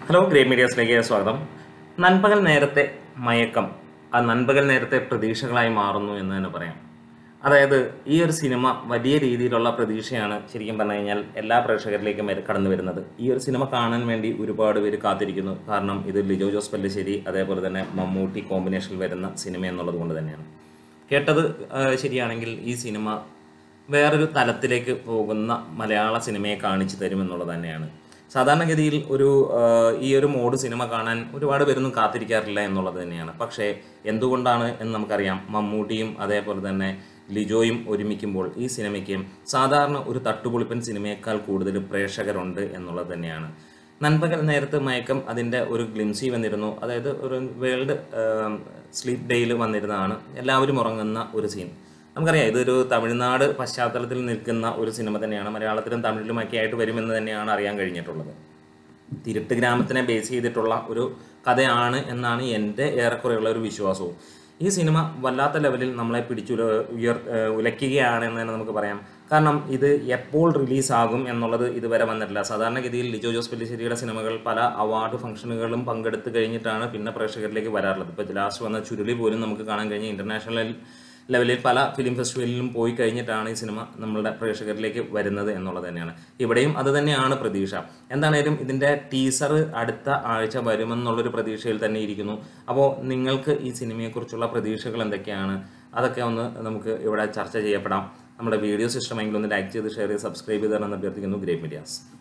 hello great മീഡിയാസിലേക്ക് സ്വാഗതം നൻപകൽ നേരത്തെ മയക്കം ആ നൻപകൽ നേരത്തെ പ്രതീക്ഷകളായി മാറുന്നു എന്ന് തന്നെ പറയാം അതായത് ഈ ഒരു സിനിമ വലിയ രീതിയിലുള്ള പ്രതീക്ഷയാണ് ശരിക്കും പറഞ്ഞു കഴിഞ്ഞാൽ എല്ലാ പ്രേക്ഷകരിലേക്കും വര- കടന്നു വരുന്നത് ഈ ഒരു സിനിമ കാണാൻ വേണ്ടി ഒരുപാട് പേര് കാത്തിരിക്കുന്നു കാരണം ഇത് ലിജോ ജോസ് പല്ലിശ്ശേരി അതേപോലെ തന്നെ മമ്മൂട്ടി കോമ്പിനേഷനിൽ വരുന്ന സിനിമ എന്നുള്ളത് കൊണ്ട് തന്നെയാണ് കേട്ടത് ആ, ശരിയാണെങ്കിൽ ഈ സിനിമ വേറൊരു തലത്തിലേക്ക് പോകുന്ന മലയാള സിനിമയെ കാണിച്ചു തരുമെന്നുള്ളത് തന്നെയാണ് സാധാരണഗതിയിൽ ഒരു ആ, ഈ ഒരു മോഡ് സിനിമ കാണാൻ ഒരുപാട് പേരൊന്നും കാത്തിരിക്കാറില്ല എന്നുള്ളത് തന്നെയാണ് പക്ഷേ എന്തുകൊണ്ടാണ് എന്ന് നമുക്കറിയാം മമ്മൂട്ടിയും അതേപോലെ തന്നെ ലിജോയും ഒരുമിക്കുമ്പോൾ ഈ സിനിമയ്ക്ക് സാധാരണ ഒരു തട്ടുപൊളിപ്പൻ സിനിമയേക്കാൾ കൂടുതൽ പ്രേക്ഷകരുണ്ട് എന്നുള്ളത് തന്നെയാണ് നൻപകൽ നേരത്ത് മയക്കം അതിൻ്റെ ഒരു ഗ്ലിംസി വന്നിരുന്നു അതായത് ഒരു വേൾഡ് സ്ലീപ്പ് ഡേയിൽ വന്നിരുന്നതാണ് എല്ലാവരും ഉറങ്ങുന്ന ഒരു സീൻ നമുക്കറിയാം ഇതൊരു തമിഴ്നാട് പശ്ചാത്തലത്തിൽ നിൽക്കുന്ന ഒരു സിനിമ തന്നെയാണ് മലയാളത്തിലും തമിഴിലുമൊക്കെ ആയിട്ട് വരുമെന്ന് തന്നെയാണ് അറിയാൻ കഴിഞ്ഞിട്ടുള്ളത് തിരുട്ട് ഗ്രാമത്തിനെ ബേസ് ചെയ്തിട്ടുള്ള ഒരു കഥയാണ് എന്നാണ് എൻ്റെ ഏറെക്കുറെയുള്ള ഒരു വിശ്വാസവും ഈ സിനിമ വല്ലാത്ത ലെവലിൽ നമ്മളെ പിടിച്ചുല ഉയർ ഏഹ് ഉലയ്ക്കുകയാണ് എന്ന് തന്നെ നമുക്ക് പറയാം കാരണം ഇത് എപ്പോൾ റിലീസാകും എന്നുള്ളത് ഇതുവരെ വന്നിട്ടില്ല സാധാരണഗതിയിൽ ലിജോ ജോസ് പെല്ലിശ്ശേരിയുടെ സിനിമകൾ പല അവാർഡ് ഫംഗ്ഷനുകളും പങ്കെടുത്ത് കഴിഞ്ഞിട്ടാണ് പിന്നെ പ്രേക്ഷകരിലേക്ക് വരാറുള്ളത് ഇപ്പോൾ ലാസ്റ്റ് വന്ന ചുരുളി പോലും നമുക്ക് കാണാൻ കഴിഞ്ഞ ഇൻ്റർനാഷണൽ ലെവലിൽ പല ഫിലിം ഫെസ്റ്റിവലിലും പോയി കഴിഞ്ഞിട്ടാണ് ഈ സിനിമ നമ്മളുടെ പ്രേക്ഷകരിലേക്ക് വരുന്നത് എന്നുള്ളത് തന്നെയാണ് ഇവിടെയും അത് തന്നെയാണ് പ്രതീക്ഷ എന്താണേലും ഇതിൻ്റെ ടീസർ അടുത്ത ആഴ്ച വരുമെന്നുള്ളൊരു പ്രതീക്ഷയിൽ തന്നെ ഇരിക്കുന്നു അപ്പോൾ നിങ്ങൾക്ക് ഈ സിനിമയെക്കുറിച്ചുള്ള പ്രതീക്ഷകൾ എന്തൊക്കെയാണ് അതൊക്കെ ഒന്ന് നമുക്ക് ഇവിടെ ചർച്ച ചെയ്യപ്പെടാം നമ്മുടെ വീഡിയോസ് ഇഷ്ടമെങ്കിൽ ഒന്ന് ലൈക്ക് ചെയ്ത് ഷെയർ ചെയ്ത് സബ്സ്ക്രൈബ് ചെയ്ത് തരണം എന്ന് അഭ്യർത്ഥിക്കുന്നു ഗ്രേറ്റ് മീഡിയാസ്